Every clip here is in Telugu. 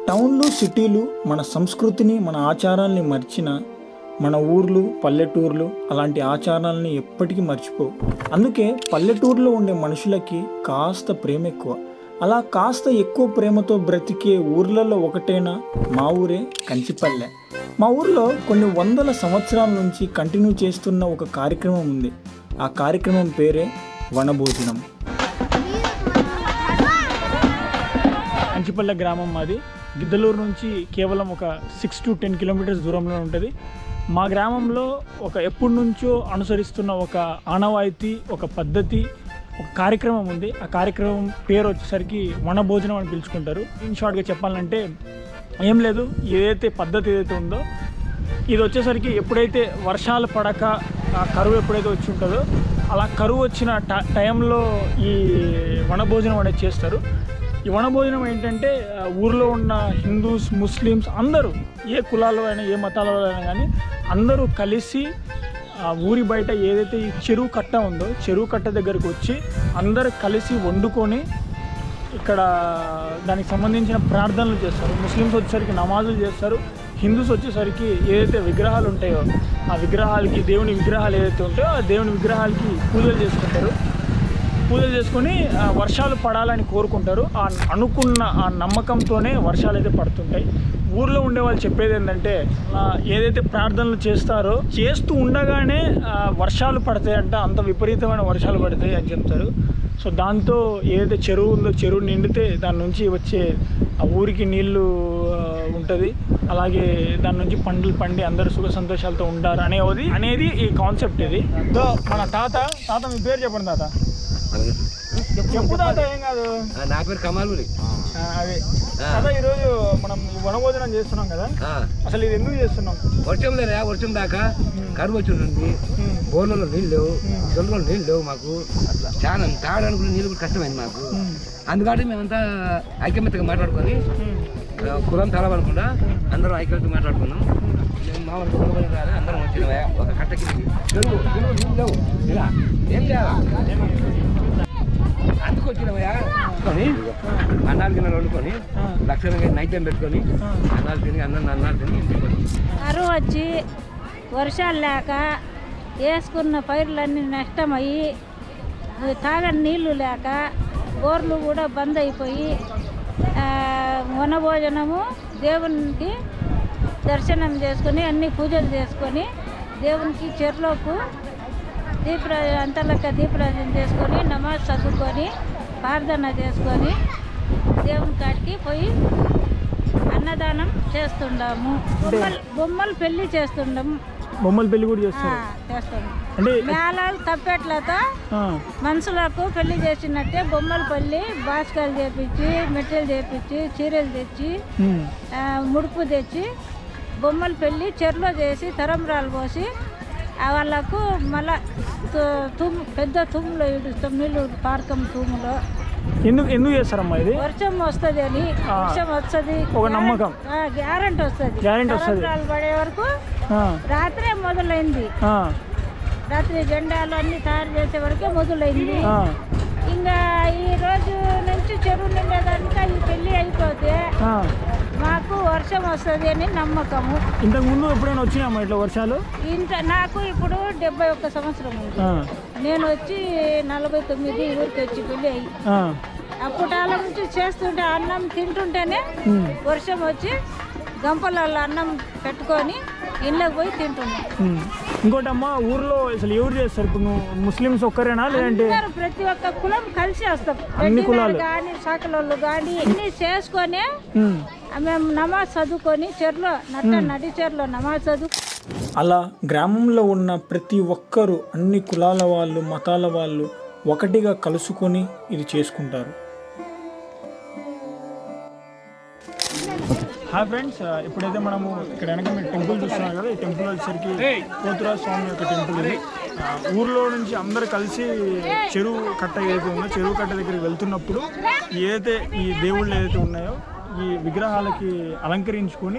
టౌన్లు సిటీలు మన సంస్కృతిని మన ఆచారాల్ని మర్చిన మన ఊర్లు పల్లెటూర్లు అలాంటి ఆచారాలని ఎప్పటికీ మర్చిపోవు అందుకే పల్లెటూరులో ఉండే మనుషులకి కాస్త ప్రేమ ఎక్కువ అలా కాస్త ఎక్కువ ప్రేమతో బ్రతికే ఊర్లలో ఒకటైన మా ఊరే కంచిపల్లె మా ఊర్లో కొన్ని వందల సంవత్సరాల నుంచి కంటిన్యూ చేస్తున్న ఒక కార్యక్రమం ఉంది ఆ కార్యక్రమం పేరే వనభోజనం కంచిపల్లె గ్రామం మాది గిద్దలూరు నుంచి కేవలం ఒక సిక్స్ టు టెన్ కిలోమీటర్స్ దూరంలో ఉంటుంది మా గ్రామంలో ఒక ఎప్పటి నుంచో అనుసరిస్తున్న ఒక ఆనవాయితీ ఒక పద్ధతి ఒక కార్యక్రమం ఉంది ఆ కార్యక్రమం పేరు వచ్చేసరికి వనభోజనం అని పిలుచుకుంటారు ఇన్ షార్ట్గా చెప్పాలంటే ఏం లేదు ఏదైతే పద్ధతి ఏదైతే ఉందో ఇది వచ్చేసరికి ఎప్పుడైతే వర్షాలు పడక ఆ కరువు ఎప్పుడైతే వచ్చి ఉంటుందో అలా కరువు వచ్చిన ట- టైంలో ఈ వనభోజనం అనేది చేస్తారు ఈ వనభోజనం ఏంటంటే ఆ, ఊర్లో ఉన్న హిందూస్ ముస్లిమ్స్ అందరూ ఏ కులాలు అయినా ఏ మతాల అయినా కానీ అందరూ కలిసి ఆ ఊరి బయట ఏదైతే ఈ చెరువు కట్ట ఉందో చెరువు కట్ట దగ్గరకు వచ్చి అందరూ కలిసి వండుకొని ఇక్కడ దానికి సంబంధించిన ప్రార్థనలు చేస్తారు ముస్లిమ్స్ వచ్చేసరికి నమాజులు చేస్తారు హిందూస్ వచ్చేసరికి ఏదైతే విగ్రహాలు ఉంటాయో ఆ విగ్రహాలకి దేవుని విగ్రహాలు ఏదైతే ఉంటాయో ఆ దేవుని విగ్రహాలకి పూజలు చేసుకుంటారు పూజలు చేసుకొని ఆ, వర్షాలు పడాలని కోరుకుంటారు ఆ అనుకున్న ఆ నమ్మకంతోనే వర్షాలు అయితే పడుతుంటాయి ఊర్లో ఉండే వాళ్ళు చెప్పేది ఏంటంటే ఆ, ఏదైతే ప్రార్థనలు చేస్తారో చేస్తూ ఉండగానే ఆ, వర్షాలు పడతాయంట అంత విపరీతమైన వర్షాలు పడతాయి అని చెప్తారు సో దాంతో ఏదైతే చెరువు ఉందో చెరువు నిండితే దాని నుంచి వచ్చే ఆ ఊరికి నీళ్లు ఉంటుంది అలాగే దాని నుంచి పండ్లు పండి అందరూ సుఖ సంతోషాలతో ఉంటారు అనేది అనేది ఈ కాన్సెప్ట్ ఇది సో మన తాత తాత మీ పేరు చెప్పండి తాత చెప్పు తాత ఏం కాదు ఆ, నా పేరు కమాలుడి ఆ, అదే తాత ఈరోజు మనం ఈ వనభోజనం చేస్తున్నాం కదా ఆ, అసలు ఇది ఎందుకు చేస్తున్నాం వర్షం లేదా వర్షం దాకా కరువు వచ్చి ఉంటుంది బోర్లలో నీళ్ళు లేవు దొంగలో నీళ్ళు లేవు మాకు చాలా తాగడానికి కూడా నీళ్ళు కూడా కష్టమైంది మాకు అందుకని మేమంతా ఐక్యమత్యగా మాట్లాడుకొని ఆ, కులం తలవనకుండా అందరం ఐక్యమత్య మాట్లాడుకున్నాం మేము మా వాళ్ళు కులం రాదు అందరం వచ్చినవే ఒక కట్టకి చెరువు చెరువు నీళ్ళు లేవు ఇలా ఏం చేయాలా అందుకు వచ్చినవయ్యా కొని అన్నాలు గిన్నెలు వండుకొని లక్షణంగా నైట్ టైం పెట్టుకొని అన్నాలు తిని అన్నం అన్నాలు తిని ఇంటికి వచ్చి కరువు వచ్చి వర్షాలు లేక వేసుకున్న పైర్లన్నీ నష్టమయ్యి తాగని నీళ్లు లేక బోర్లు కూడా బంద్ అయిపోయి ఆ, వనభోజనము దేవునికి దర్శనం చేసుకొని అన్ని పూజలు చేసుకొని దేవునికి చెరులోపు దీప్ర అంతలక్క దీపరాజన చేసుకొని నమాజ్ చదువుకొని ప్రార్థన చేసుకొని దేవుని కాడికి పోయి అన్నదానం చేస్తుండాము బొమ్మలు బొమ్మలు పెళ్లి చేస్తుండము బొమ్మల పెళ్లి కూడా ఆ, చేస్తారు చేస్తాము అంటే మేళాలు తప్పెట్లతో ఆ, మనుషులకు పెళ్లి చేసినట్టే బొమ్మల పల్లి బాస్కాలు చేపించి మెట్టెలు చేపించి చీరలు తెచ్చి ఉమ్, ఆ, ముడుపు తెచ్చి బొమ్మల పెళ్ళి చెరులో చేసి తరంబరాలు పోసి ఆ వాళ్ళకు మళ్ళా తు- తుమ్ము పెద్ద తుమ్ములో ఇడుస్తాం నీళ్ళు పారకం తుమ్ములో ఎందుకు ఎందుకు చేస్తారమ్మా ఇది వర్షం వస్తుంది అని ఆ. వర్షం వస్తుంది ఒక నమ్మకం. గ్యారంటీ వస్తుంది Guarantee వస్తది. తరంబరాలు పడే వరకు ఆ, రాత్రే మొదలైంది ఆ, రాత్రి జెండాలు అన్ని తయారు చేసే వరకే మొదలైంది ఆ, ఇంకా ఈ రోజు నుంచి చెరువు నిండేదానికి ఈ పెళ్లి అయిపోతే ఆ. మాకు వర్షం వస్తుంది అని నమ్మకము ఇంతకు ముందు ఎప్పుడైనా వచ్చినాయమ్మా ఇట్లా వర్షాలు ఇంత నాకు ఇప్పుడు డెబ్బై ఒక్క సంవత్సరం ఉంది ఆ, నేను వచ్చి నలభై తొమ్మిది ఊరికి వచ్చి పెళ్ళి అయ్యి ఆ, అప్పటాల నుంచి చేస్తుంటే అన్నం తింటుంటేనే ఉమ్, వర్షం వచ్చి గంపలలో అన్నం పెట్టుకొని ఇళ్ళకి పోయి తింటున్నాం ఉమ్. ఇంకోటమ్మా ఊర్లో అసలు ఎవరు చేస్తారు ఇప్పుడు నువ్వు ముస్లిమ్స్ ఒక్కరేనా లేదంటే అందరూ ప్రతి ఒక్క కులం కలిసి వస్తాం అన్ని కులాలు. కానీ సాకలోళ్ళు కానీ ఇన్ని చేసుకొని ఉమ్. మేము నమాజ్ చదువుకొని చెరులో నట్ట నడి చెరులో నమాజ్ చదువు అలా గ్రామంలో ఉన్న ప్రతి ఒక్కరూ అన్ని కులాల వాళ్ళు మతాల వాళ్ళు ఒకటిగా కలుసుకొని ఇది చేసుకుంటారు హాయ్ ఫ్రెండ్స్ ఇప్పుడైతే మనము ఇక్కడ వెనక మీరు టెంపుల్ చూస్తున్నారు కదా ఈ టెంపుల్ వచ్చేసరికి పోతురాజు స్వామి యొక్క టెంపుల్ ఇది ఆ, ఊర్లో నుంచి అందరు కలిసి చెరువు కట్ట ఏదైతే ఉందో చెరువు కట్ట దగ్గరికి వెళ్తున్నప్పుడు ఏదైతే ఈ దేవుళ్ళు ఏదైతే ఉన్నాయో ఈ విగ్రహాలకి అలంకరించుకొని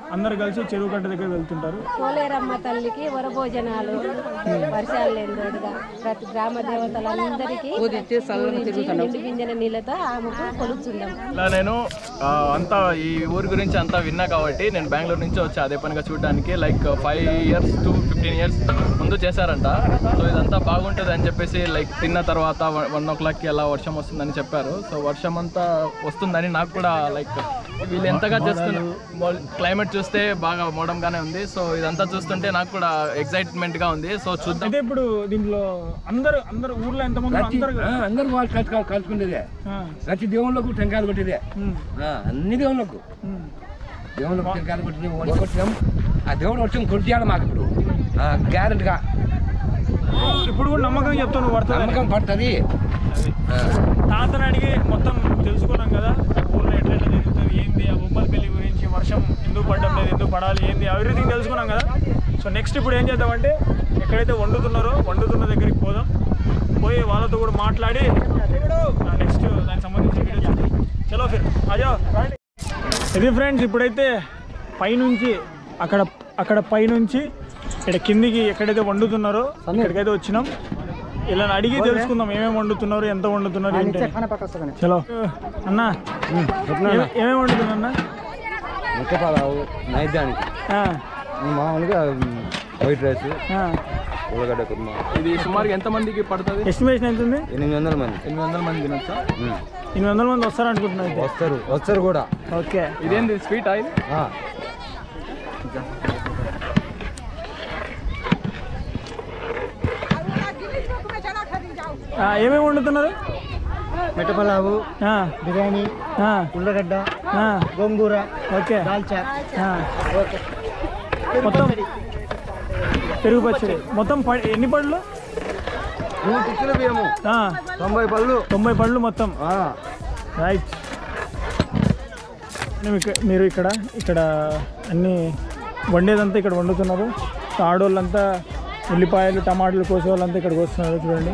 అందరు కలిసి చెరువు కట్ట దగ్గర వెళ్తుంటారు పోలేరమ్మ తల్లికి వరభోజనాలు వర్షాలు లేని తోడుగా ప్రతి గ్రామ దేవతలందరికీ పూజించి ఇంటి గింజల నీళ్ళతో ఆమెకు కొలుచుందాం ఇలా నేను ఆ, అంతా ఈ ఊరి గురించి అంతా విన్నా కాబట్టి నేను బెంగళూరు నుంచి వచ్చా అదే పనిగా చూడడానికి like five years to fifteen years ముందు చేశారంట సో ఇదంతా బాగుంటుంది అని చెప్పేసి లైక్ తిన్న తర్వాత వన్ ఓ క్లాక్కి అలా వర్షం వస్తుందని చెప్పారు సో వర్షం అంతా వస్తుందని నాకు కూడా లైక్ వీళ్ళు ఎంతగా చేస్తున్నారు క్లైమేట్ చూస్తే బాగా మోడంగానే ఉంది సో ఇదంతా చూస్తుంటే నాకు కూడా ఎక్సైట్మెంట్గా ఉంది సో చూద్దాం అయితే ఇప్పుడు దీంట్లో అందరు అందరు ఊర్లో ఎంతమంది ప్రతి అందరు ఆ, అందరూ వాళ్ళు కలిసి కలిసి- కలుసుకునేదే ఆ, ప్రతి దేవుళ్ళకు టెంకాయలు కొట్టేదే ఉమ్, ఆ, అన్ని దేవుళ్ళకు ఉమ్. దేవుళ్ళకు టెంకాయలు కొట్టినాం వండి కొట్టినాం ఆ దేవుడు వచ్చి కొట్టియాలి మాకు ఇప్పుడు గ్యారెంటీగా ఇప్పుడు కూడా నమ్మకం చెప్తాను వర్తదని నమ్మకం పడుతుంది ఆ. తాతని అడిగి మొత్తం తెలుసుకున్నాం కదా ఊర్లో ఎట్లా ఎట్లా జరుగుతుంది ఏంది ఆ బొమ్మల పెళ్లి గురించి వర్షం ఎందుకు పడడం లేదు ఎందుకు పడాలి ఏంది ఎవ్రీథింగ్ తెలుసుకున్నాం కదా సో నెక్స్ట్ ఇప్పుడు ఏం చేద్దామంటే ఎక్కడైతే వండుతున్నారో వండుతున్న దగ్గరికి పోదాం పోయి వాళ్ళతో కూడా మాట్లాడి నెక్స్ట్ దానికి సంబంధించి వీడియో చేద్దాం. చలో ఫిర్ అజా ఇది ఫ్రెండ్స్ ఇప్పుడైతే పైనుంచి అక్కడ అక్కడ పైనుంచి ఇక్కడ కిందికి ఎక్కడైతే వండుతున్నారో ఇక్కడికైతే వచ్చినాం ఇలా అడిగి తెలుసుకుందాం ఏమేమి వండుతున్నారు ఎంత వండుతున్నారు ఏంటి అని. చలో అన్న ఏమే- ఏమేమి వండుతున్నా అన్న ముక్కపలావు నైద్యానికి ఆ, మామూలుగా వైట్ రైస్ ఆ. ఉల్లగడ్డ కుర్మా ఇది సుమారుగా ఎంతమందికి పడుతుంది ఎస్టిమేషన్ ఎంత ఉంది ఎనిమిది వందల మంది ఎనిమిది వందల మంది తినొచ్చా ఎనిమిది వందల మంది వస్తారు అనుకుంటున్నా అయితే వస్తారు వస్తారు కూడా ఓకే ఇదేంది స్వీట్ ఆయిల్ ఆ, ఏమేమి వండుతున్నారు మెట్టపలావు ఆ, బిర్యానీ ఆ, ఉల్లగడ్డ ఆ, గోంగూర ఓకే దాల్చా ఆ. మొత్తం పెరుగు పచ్చడి మొత్తం ప- ఎన్ని పళ్ళు నూరు టిక్కుల బియ్యము ఆ, తొంభై పళ్ళు తొంభై పళ్ళు మొత్తం రైట్ మేము ఇక్కడ మీరు ఇక్కడ ఇక్కడ అన్నీ వండేదంతా ఇక్కడ వండుతున్నారు సో ఆడవాళ్ళంతా ఉల్లిపాయలు టమాటాలు కోసే వాళ్ళంతా ఇక్కడికి వస్తున్నారు చూడండి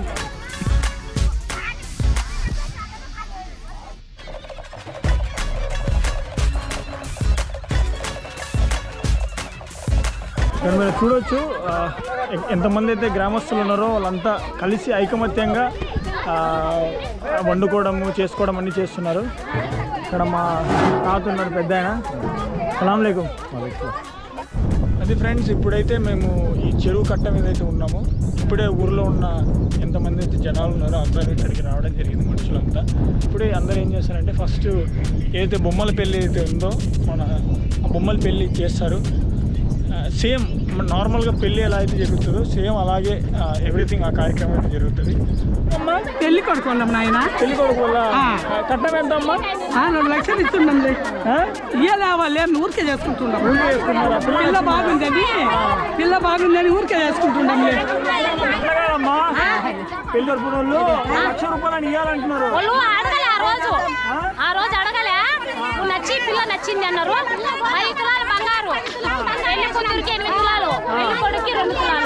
ఇక్కడ మీరు చూడొచ్చు ఆ, ఎ- ఎంతమంది అయితే గ్రామస్తులు ఉన్నారో వాళ్ళంతా కలిసి ఐకమత్యంగా ఆ, వండుకోవడము చేసుకోవడం అన్నీ చేస్తున్నారు ఇక్కడ మా తాత ఉన్నారు పెద్ద ఆయన సలాం లేకుం అది ఫ్రెండ్స్ ఇప్పుడైతే మేము ఈ చెరువు కట్ట మీద అయితే ఉన్నాము ఇప్పుడే ఊర్లో ఉన్న ఎంతమంది అయితే జనాలు ఉన్నారో అందరూ ఇక్కడికి రావడం జరిగింది మనుషులంతా ఇప్పుడే అందరూ ఏం చేస్తారంటే ఫస్ట్ ఏదైతే బొమ్మల పెళ్ళి అయితే ఉందో మన ఆ బొమ్మల పెళ్ళి చేస్తారు సేమ్ నార్మల్గా పెళ్ళి ఎలా అయితే జరుగుతుందో సేమ్ అలాగే ఎవ్రీథింగ్ ఆ కార్యక్రమం అయితే జరుగుతుంది అమ్మా పెళ్లి కొడుకున్నాం నాయన పెళ్లి కొడుకు వల్ల కట్నం ఎంత అమ్మా ఆ, రెండు లక్షలు ఇస్తున్నాం ఆ? ఇయ్యలే వాళ్ళే ఊరికే చేసుకుంటున్నాం ఊరికే చేసుకున్నారా? పిల్ల పిల్ల బాగుందని పిల్ల బాగుందని ఊరికే చేసుకుంటున్నాం అట్లా కాదమ్మా పెళ్లి తరపున వాళ్ళు లక్ష రూపాయలు అని ఇవ్వాలంటున్నారు వాళ్ళు అడగలే ఆ రోజు ఆ రోజు అడగలే నువ్వు నచ్చి పిల్ల నచ్చింది అన్నారు ఐదు తులాలు బంగారు పెళ్లి కూతురికి ఎనిమిది తులాలు పెళ్లి కొడుకు రెండు తులాలు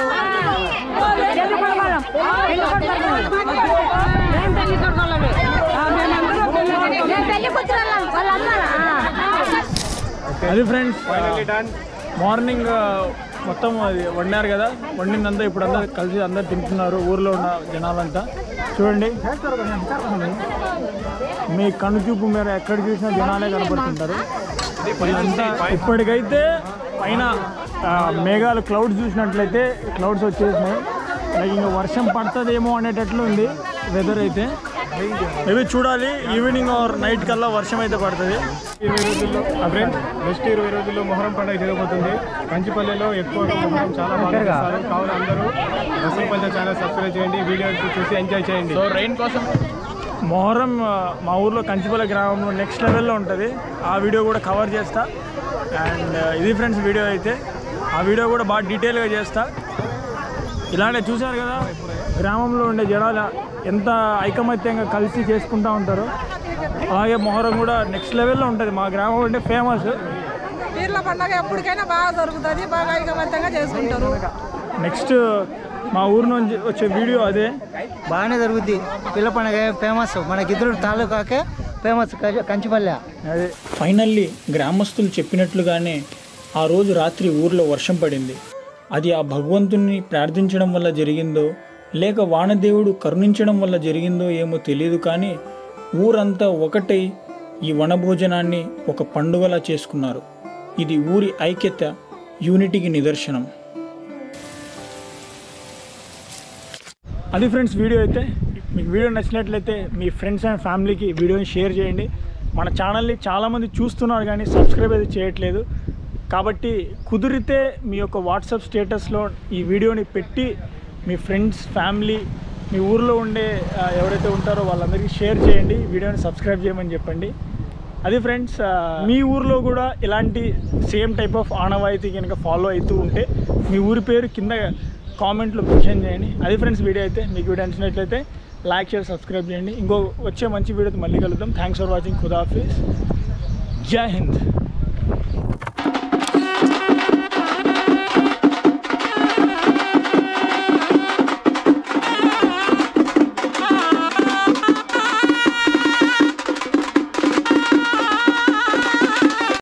పెళ్లి కూతురు వాళ్ళ అమ్మారా అది ఫ్రెండ్స్ మార్నింగ్ మొత్తం అది వండారు కదా వండిందంతా ఇప్పుడు అందరు కలిసి అందరు తింటున్నారు ఊర్లో ఉన్న జనాలంతా చూడండి మీ కనుచూపు మీరు ఎక్కడ చూసినా జనాలే కనపడుతుంటారు వీళ్ళంతా ఇప్పటికైతే పైన ఆ, మేఘాలు క్లౌడ్స్ చూసినట్లయితే క్లౌడ్స్ వచ్చేసినాయి లైక్ ఇంకా వర్షం పడుతుందేమో అనేటట్లు ఉంది వెదర్ అయితే మేబీ చూడాలి ఈవినింగ్ ఆర్ నైట్ కల్లా వర్షం అయితే పడుతుంది ఇరవై రోజుల్లో ఫ్రెండ్స్ నెక్స్ట్ ఇరవై రోజుల్లో మొహరం పండుగ జరగబోతుంది కంచిపల్లిలో ఎక్కువగా మొహరం చాలా బాగా చేస్తారు కావున అందరూ రసల్ పంచ ఛానల్ సబ్స్క్రైబ్ చేయండి వీడియో చూసి ఎంజాయ్ చేయండి సో రెయిన్ కోసం మొహరం ఆ, మా ఊర్లో కంచిపల్లి గ్రామంలో నెక్స్ట్ లెవెల్లో ఉంటుంది ఆ వీడియో కూడా కవర్ చేస్తా అండ్ ఇది ఫ్రెండ్స్ వీడియో అయితే ఆ వీడియో కూడా బాగా డీటెయిల్గా చేస్తా ఇలానే చూశారు కదా గ్రామంలో ఉండే జనాలు ఎంత ఐకమత్యంగా కలిసి చేసుకుంటూ ఉంటారు అలాగే మొహరం కూడా నెక్స్ట్ లెవెల్లో ఉంటుంది మా గ్రామం అంటే ఫేమస్ పీర్ల పండుగ ఎప్పటికైనా బాగా జరుగుతుంది బాగా ఐకమత్యంగా చేసుకుంటారు నెక్స్ట్ మా ఊరు నుంచి వచ్చే వీడియో అదే బాగానే జరుగుద్ది పిల్ల పండుగ ఫేమస్ మన గిద్దరు తాలూకాకే ఫేమస్ కంచిపల్లె అదే ఫైనల్లీ గ్రామస్తులు చెప్పినట్లుగానే ఆ రోజు రాత్రి ఊర్లో వర్షం పడింది అది ఆ భగవంతుణ్ణి ప్రార్థించడం వల్ల జరిగిందో లేక వానదేవుడు కరుణించడం వల్ల జరిగిందో ఏమో తెలియదు కానీ ఊరంతా ఒకటై ఈ వనభోజనాన్ని ఒక పండుగలా చేసుకున్నారు ఇది ఊరి ఐక్యత యూనిటీకి నిదర్శనం అది ఫ్రెండ్స్ వీడియో అయితే మీకు వీడియో నచ్చినట్లయితే మీ ఫ్రెండ్స్ అండ్ ఫ్యామిలీకి వీడియోని షేర్ చేయండి మన ఛానల్ని చాలామంది చూస్తున్నారు కానీ సబ్స్క్రైబ్ అయితే చేయట్లేదు కాబట్టి కుదిరితే మీ యొక్క వాట్సాప్ స్టేటస్లో ఈ వీడియోని పెట్టి మీ ఫ్రెండ్స్ ఫ్యామిలీ మీ ఊర్లో ఉండే ఆ, ఎవరైతే ఉంటారో వాళ్ళందరికీ షేర్ చేయండి వీడియోని సబ్స్క్రైబ్ చేయమని చెప్పండి అది ఫ్రెండ్స్ ఆ, మీ ఊర్లో కూడా ఇలాంటి సేమ్ టైప్ ఆఫ్ ఆనవాయితీ కనుక ఫాలో అవుతూ ఉంటే మీ ఊరి పేరు కింద కామెంట్లో మెన్షన్ చేయండి అది ఫ్రెండ్స్ వీడియో అయితే మీకు వీడియో నచ్చినట్లయితే లైక్ షేర్ సబ్స్క్రైబ్ చేయండి ఇంకో వచ్చే మంచి వీడియోతో మళ్ళీ కలుద్దాం థ్యాంక్స్ ఫర్ వాచింగ్ ఖుదాఫీస్ జై హింద్